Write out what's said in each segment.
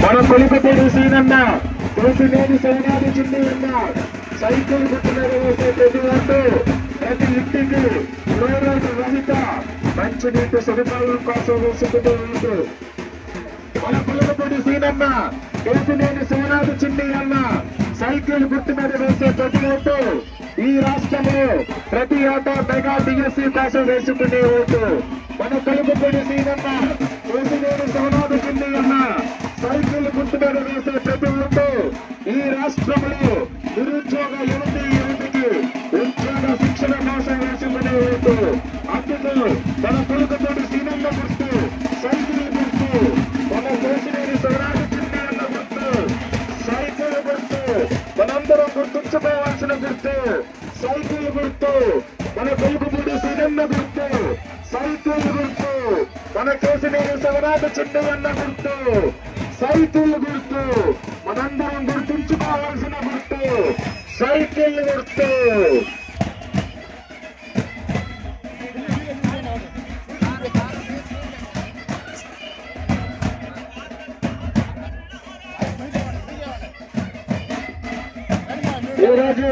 మన కొలికపూడి సీనన్న తోసినేని సోనాది చిన్ని అన్న సైకిల్ గుర్తుమీద వేసే ప్రతి ఒట్టు ప్రతి ఇంటికి ఫ్లోరైడ్ రహిత మంచినీటి సదుపాయం కోసం వేసుకుంటూ ఉంటూ మన కొలికపూడి సీనన్న తోసినేని సోనాది చిన్ని అన్న సైకిల్ గుర్తు మీద వేసే ప్రతి ఓటు ఈ రాష్ట్రంలో ప్రతి ఆట మెగా డిఎస్సీ కోసం వేసుకునే ఓటు మన కలుపుకొని సీనన్న తోసినేని సోనాది చిన్ని అన్న సైకిల్ గుర్తు మీద వేసే ప్రతి ఓటు ఈ రాష్ట్రంలో నిరుద్యోగ యువతి యువతికి ఉద్యోగ శిక్షణ కోసం వేసుకునే ఓటు అందుకు మన కొడుకుతోటి సీనన్న గుర్తు సైకిల్ గుర్తు మన తోసినేని సోనాది చిన్ని అన్న గుర్తు సైకిల్ గుర్తు మనందరం గుర్తుంచుకోవాల్సిన గుర్తు సైకిల్ గుర్తు మన కొలుకుపూడి సీనన్న గుర్తు సైకిల్ గుర్తు మన కేసినేని శివరాజ చిన్నయ్యన్న గుర్తు సైకిల్ గుర్తు మనందరం గుర్తుంచుకోవాల్సిన గుర్తు సైకిల్ గుర్తు ఈరోజు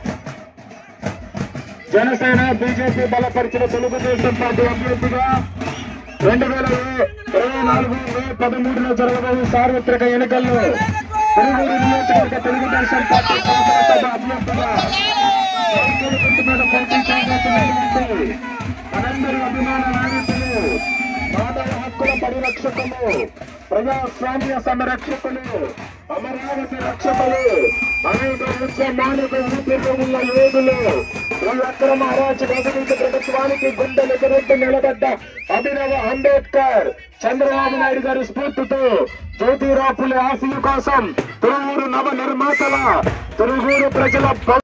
జనసేన బీజేపీ బలపరిచిన తెలుగుదేశం పార్టీ అభ్యర్థిగా రెండు వేల ఇరవై నాలుగు మే పదమూడులో జరగబోయే సార్వత్రిక ఎన్నికల్లో తిరువూరు నియోజకవర్గ తెలుగుదేశం పార్టీ శాసనసభ అభ్యర్థిగా సైకిల్ గుర్తు మీద పోటీ చేయబోతున్నటువంటి మనందరి అభిమాన నాయకులు మానవ హక్కుల పరిరక్షకులు ప్రజాస్వామ్య సంరక్షకులు అమరావతి రక్షకులు అనేక ఉద్యమాలకు ఊపిరి ఉన్న యోధులు ఈ అక్రమ అరాచక అవినీతి ప్రభుత్వానికి గుండెలెగరెట్టు నిలబడ్డ అభినవ అంబేద్కర్ చంద్రబాబు నాయుడు గారి స్ఫూర్తితో జ్యోతిరాపుల ఆశయం కోసం తిరువూరు నవ నిర్మాతల తిరువూరు ప్రజల